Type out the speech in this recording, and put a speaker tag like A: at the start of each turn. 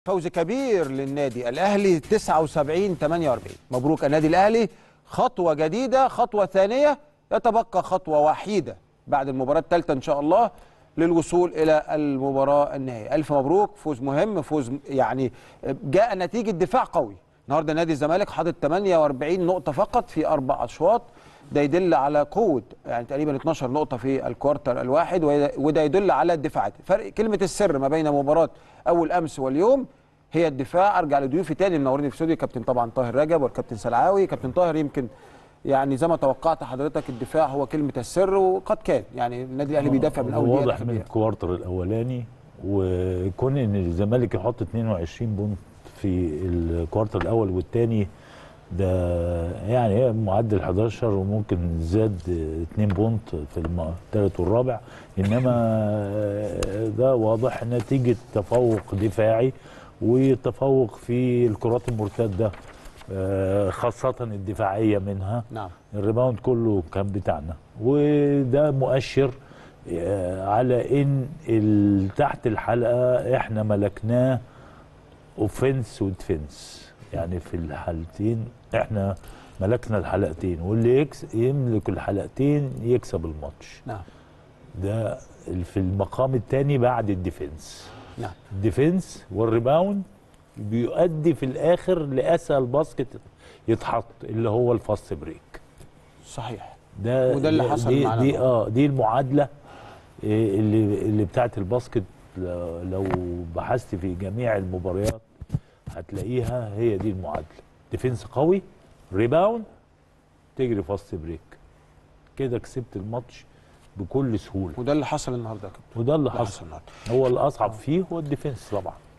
A: فوز كبير للنادي الاهلي 79 48 مبروك النادي الاهلي خطوه جديده خطوه ثانيه يتبقى خطوه وحيده بعد المباراه الثالثه ان شاء الله للوصول الى المباراه النهائيه الف مبروك فوز مهم فوز يعني جاء نتيجه دفاع قوي النهارده نادي الزمالك حاطط 48 نقطه فقط في اربع اشواط ده يدل على قوه يعني تقريبا 12 نقطه في الكوارتر الواحد وده يدل على الدفاعات فرق كلمه السر ما بين مباراه اول امس واليوم هي الدفاع ارجع لضيوفي تاني منورني في الاستوديو كابتن طبعا طاهر رجب والكابتن سلعاوي كابتن طاهر يمكن يعني زي ما توقعت حضرتك الدفاع هو كلمه السر وقد كان يعني النادي الاهلي بيدافع من اول دقيقه
B: واضح من الكوارتر الاولاني وكون ان الزمالك يحط 22 بونت في الكوارتر الاول والثاني ده يعني معدل 11 وممكن زاد 2 بونت في الثالث والرابع انما ده واضح نتيجه تفوق دفاعي وتفوق في الكرات المرتده خاصة الدفاعية منها
A: نعم
B: الريباوند كله كان بتاعنا وده مؤشر على ان تحت الحلقة احنا ملكناه اوفنس وديفنس يعني في الحالتين احنا ملكنا الحلقتين واللي يكس يملك الحلقتين يكسب الماتش
A: نعم
B: ده في المقام الثاني بعد الديفنس
A: نعم
B: الديفنس والريباوند بيؤدي في الاخر لاسهل باسكت يتحط اللي هو الفاست بريك
A: صحيح
B: ده
A: وده اللي
B: ده-
A: حصل
B: دي
A: معانا
B: دي
A: النهاردة.
B: اه دي المعادله إيه اللي اللي بتاعت الباسكت لو لو بحثت في جميع المباريات هتلاقيها هي دي المعادله ديفنس قوي ريباوند تجري فاست بريك كده كسبت الماتش بكل سهوله
A: وده اللي حصل النهارده يا كابتن
B: وده اللي
A: ده حصل
B: حصل
A: النهارده
B: هو الاصعب فيه هو الديفنس طبعا